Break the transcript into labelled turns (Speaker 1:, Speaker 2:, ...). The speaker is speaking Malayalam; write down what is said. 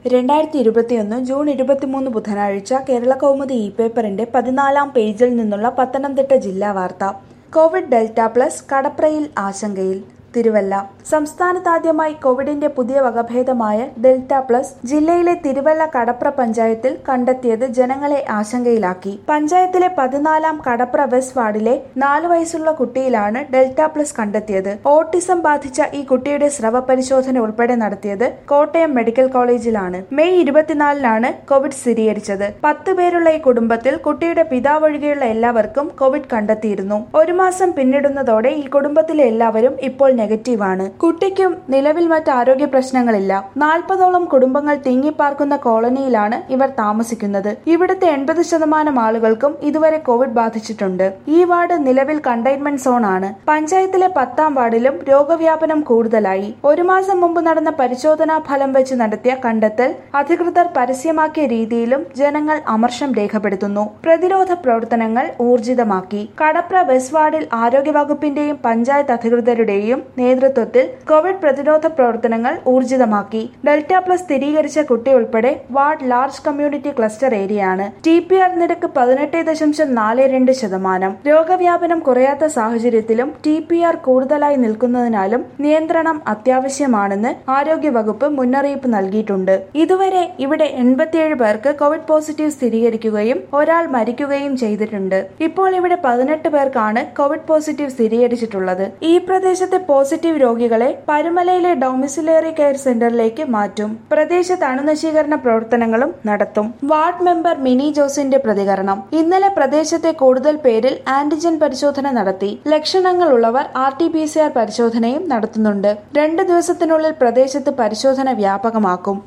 Speaker 1: രണ്ടായിരത്തി ഇരുപത്തിയൊന്ന് ജൂൺ ഇരുപത്തിമൂന്ന് ബുധനാഴ്ച കേരള കൗമുദി ഇ പേപ്പറിന്റെ പതിനാലാം പേജിൽ നിന്നുള്ള പത്തനംതിട്ട ജില്ലാ വാർത്ത കോവിഡ് ഡെൽറ്റ പ്ലസ് കടപ്രയിൽ ആശങ്കയിൽ തിരുവല്ല സംസ്ഥാനത്താദ്യമായി കോവിഡിന്റെ പുതിയ വകഭേദമായ ഡെൽറ്റ പ്ലസ് ജില്ലയിലെ തിരുവല്ല കടപ്ര പഞ്ചായത്തിൽ കണ്ടെത്തിയത് ജനങ്ങളെ ആശങ്കയിലാക്കി പഞ്ചായത്തിലെ പതിനാലാം കടപ്ര വെസ്റ്റ് വാർഡിലെ നാല് വയസ്സുള്ള കുട്ടിയിലാണ് ഡെൽറ്റ പ്ലസ് കണ്ടെത്തിയത് ഓട്ടിസം ബാധിച്ച ഈ കുട്ടിയുടെ സ്രവ പരിശോധന ഉൾപ്പെടെ നടത്തിയത് കോട്ടയം മെഡിക്കൽ കോളേജിലാണ് മെയ് ഇരുപത്തിനാലിനാണ് കോവിഡ് സ്ഥിരീകരിച്ചത് പത്ത് പേരുള്ള ഈ കുടുംബത്തിൽ കുട്ടിയുടെ പിതാവൊഴികെയുള്ള എല്ലാവർക്കും കോവിഡ് കണ്ടെത്തിയിരുന്നു ഒരു മാസം പിന്നിടുന്നതോടെ ഈ കുടുംബത്തിലെ എല്ലാവരും ഇപ്പോൾ നെഗറ്റീവാണ് കുട്ടിക്കും നിലവിൽ മറ്റ് ആരോഗ്യ പ്രശ്നങ്ങളില്ല നാൽപ്പതോളം കുടുംബങ്ങൾ തിങ്ങിപ്പാർക്കുന്ന കോളനിയിലാണ് ഇവർ താമസിക്കുന്നത് ഇവിടുത്തെ എൺപത് ശതമാനം ആളുകൾക്കും ഇതുവരെ കോവിഡ് ബാധിച്ചിട്ടുണ്ട് ഈ വാർഡ് നിലവിൽ കണ്ടെയ്ൻമെന്റ് സോൺ ആണ് പഞ്ചായത്തിലെ പത്താം വാർഡിലും രോഗവ്യാപനം കൂടുതലായി ഒരു മാസം മുമ്പ് നടന്ന പരിശോധനാ ഫലം വെച്ച് നടത്തിയ കണ്ടെത്തൽ അധികൃതർ പരസ്യമാക്കിയ രീതിയിലും ജനങ്ങൾ അമർഷം രേഖപ്പെടുത്തുന്നു പ്രതിരോധ പ്രവർത്തനങ്ങൾ ഊർജിതമാക്കി കടപ്ര വെസ്റ്റ് വാർഡിൽ ആരോഗ്യവകുപ്പിന്റെയും പഞ്ചായത്ത് അധികൃതരുടെയും നേതൃത്വത്തിൽ കോവിഡ് പ്രതിരോധ പ്രവർത്തനങ്ങൾ ഊർജിതമാക്കി ഡെൽറ്റ പ്ലസ് സ്ഥിരീകരിച്ച കുട്ടി ഉൾപ്പെടെ വാർഡ് ലാർജ് കമ്മ്യൂണിറ്റി ക്ലസ്റ്റർ ഏരിയയാണ് ടി പി ആർ നിരക്ക് പതിനെട്ട് ദശാംശം നാല് രണ്ട് ശതമാനം രോഗവ്യാപനം കുറയാത്ത സാഹചര്യത്തിലും ടി പി ആർ കൂടുതലായി നിൽക്കുന്നതിനാലും നിയന്ത്രണം അത്യാവശ്യമാണെന്ന് ആരോഗ്യവകുപ്പ് മുന്നറിയിപ്പ് നൽകിയിട്ടുണ്ട് ഇതുവരെ ഇവിടെ എൺപത്തിയേഴ് പേർക്ക് കോവിഡ് പോസിറ്റീവ് സ്ഥിരീകരിക്കുകയും ഒരാൾ മരിക്കുകയും ചെയ്തിട്ടുണ്ട് ഇപ്പോൾ ഇവിടെ പതിനെട്ട് പേർക്കാണ് കോവിഡ് പോസിറ്റീവ് സ്ഥിരീകരിച്ചിട്ടുള്ളത് ഈ പ്രദേശത്തെ പോസിറ്റീവ് രോഗികളെ പരുമലയിലെ ഡൊമിസിലറി കെയർ സെന്ററിലേക്ക് മാറ്റും പ്രദേശത്ത് അണുനശീകരണ പ്രവർത്തനങ്ങളും നടത്തും വാർഡ് മെമ്പർ മിനി ജോസിന്റെ പ്രതികരണം ഇന്നലെ പ്രദേശത്തെ കൂടുതൽ പേരിൽ ആന്റിജൻ പരിശോധന നടത്തി ലക്ഷണങ്ങൾ ഉള്ളവർ R T P C R പരിശോധനയും നടത്തുന്നുണ്ട് രണ്ട് ദിവസത്തിനുള്ളിൽ പ്രദേശത്ത് പരിശോധന വ്യാപകമാക്കും